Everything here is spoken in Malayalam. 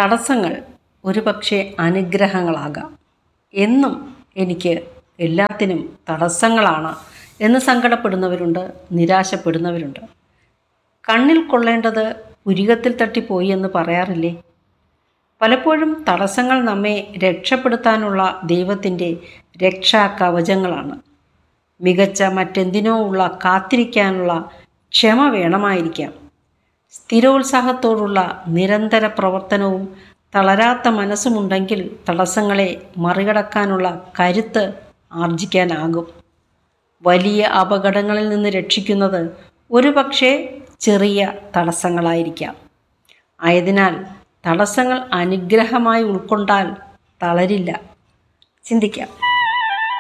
തടസ്സങ്ങൾ ഒരുപക്ഷെ അനുഗ്രഹങ്ങളാകാം എന്നും എനിക്ക് എല്ലാത്തിനും തടസ്സങ്ങളാണ് എന്ന് സങ്കടപ്പെടുന്നവരുണ്ട് നിരാശപ്പെടുന്നവരുണ്ട് കണ്ണിൽ കൊള്ളേണ്ടത് പുരികത്തിൽ തട്ടിപ്പോയി എന്ന് പറയാറില്ലേ പലപ്പോഴും തടസ്സങ്ങൾ നമ്മെ രക്ഷപ്പെടുത്താനുള്ള ദൈവത്തിൻ്റെ രക്ഷാ കവചങ്ങളാണ് മികച്ച മറ്റെന്തിനോ ഉള്ള കാത്തിരിക്കാനുള്ള ക്ഷമ വേണമായിരിക്കാം സ്ഥിരോത്സാഹത്തോടുള്ള നിരന്തര പ്രവർത്തനവും തളരാത്ത മനസ്സുമുണ്ടെങ്കിൽ തടസ്സങ്ങളെ മറികടക്കാനുള്ള കരുത്ത് ആർജിക്കാനാകും വലിയ അപകടങ്ങളിൽ നിന്ന് രക്ഷിക്കുന്നത് ഒരുപക്ഷെ ചെറിയ തടസ്സങ്ങളായിരിക്കാം ആയതിനാൽ തടസ്സങ്ങൾ അനുഗ്രഹമായി ഉൾക്കൊണ്ടാൽ തളരില്ല ചിന്തിക്കാം